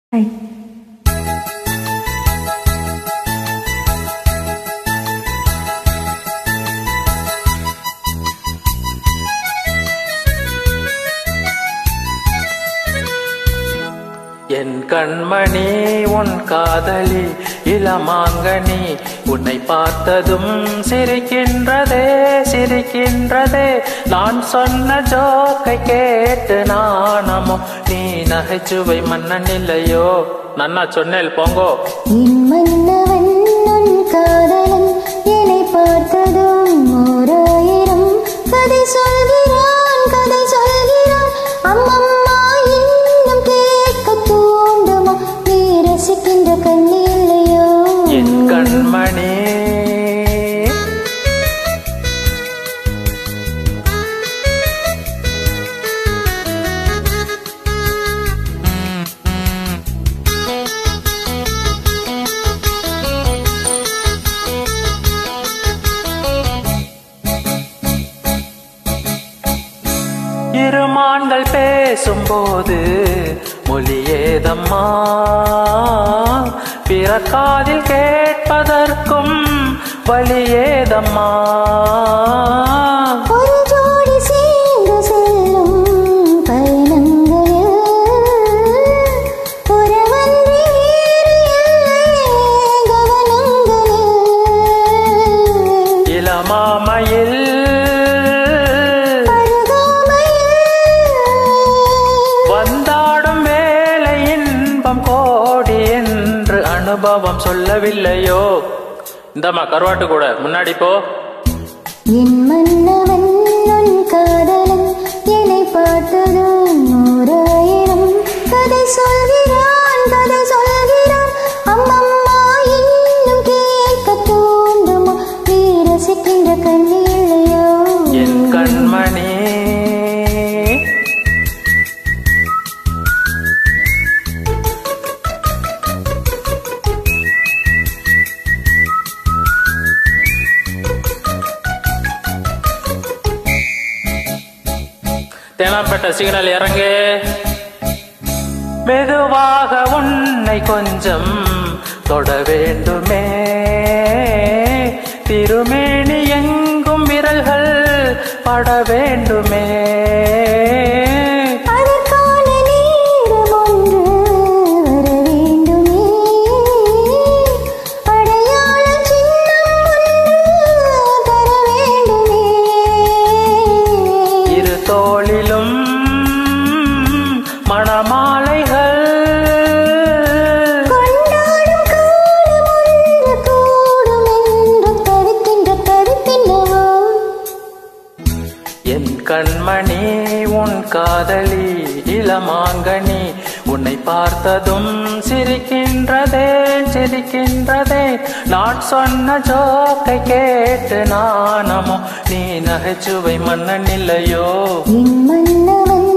はい。 என் கண்மணி உன் காதலி இளமாங்கனி உன்னை பார்த்ததும் சிரிக்கின்றதே சிரிக்கின்றதே நான் சொன்ன ஜோக்கை கேட்டு நானமோ நீ நகைச்சுவை மன்னன் இல்லையோ நன்னா சொன்னேல் போங்கோ என் மன்னவன் உன் காதலன் என்னை பார்த்ததும் ஓராயிரம் கதை சொல்கிறான் கதை சொல்கிறான் அம்மம்மா இன்னும் கேட்க தூண்டுமா நீ ரசிக்கின்ற கண்ணி இல்லையோ என் கண்மணி இருமான்கள் பேசும்போது மொழியேதம்மா பிற காதில் கேட்பதற்கும் வழியேதம்மா ஒரு ஜோடி சேர்ந்து செல்லும் பயணங்களில் உறவன்றி வேறு இல்லை கவனங்களில் இளமாமையில் வந்தாடும் வேலை இன்பம் கோடி என்று அனுபவம் சொல்லவில்லையோ இந்தம்மா கருவாட்டு கூட முன்னாடி போ என் மன்னவன் உன் காதலன் என்னை பார்த்ததும் ஓராயிரம் கதை சொல்கிறான் கதை சொல்கிறான் அம்மம்மா இன்னும் கேட்க தூண்டுமா நீ ரசிக்கின்ற கண்ணி இல்லையோ என் கண்மணி தேனாம்பேட்டை சிக்னல் இறங்கு மெதுவாக உன்னை கொஞ்சம் தொட வேண்டுமே திருமேனி எங்கும் விரல்கள் பட வேண்டுமே அதற்கான நேரம் ஒன்று வர வேண்டுமே அடையாள சின்னம் ஒன்று தர வேண்டுமே இரு தோளிலும் மணமாலைகள் கொண்டாடும் காலம் ஒன்று கூடும் என்று தவிக்கின்ற தவிக்கின்றவோ என் கண்மணி உன் காதலி இளமாங்கனி உன்னை பார்த்ததும் சிரிக்கின்றதே சிரிக்கின்றதே நான் சொன்ன ஜோக்கை கேட்டு நானமோ நீ நகைச்சுவை மன்னன் இல்லையோ என் மன்னவன்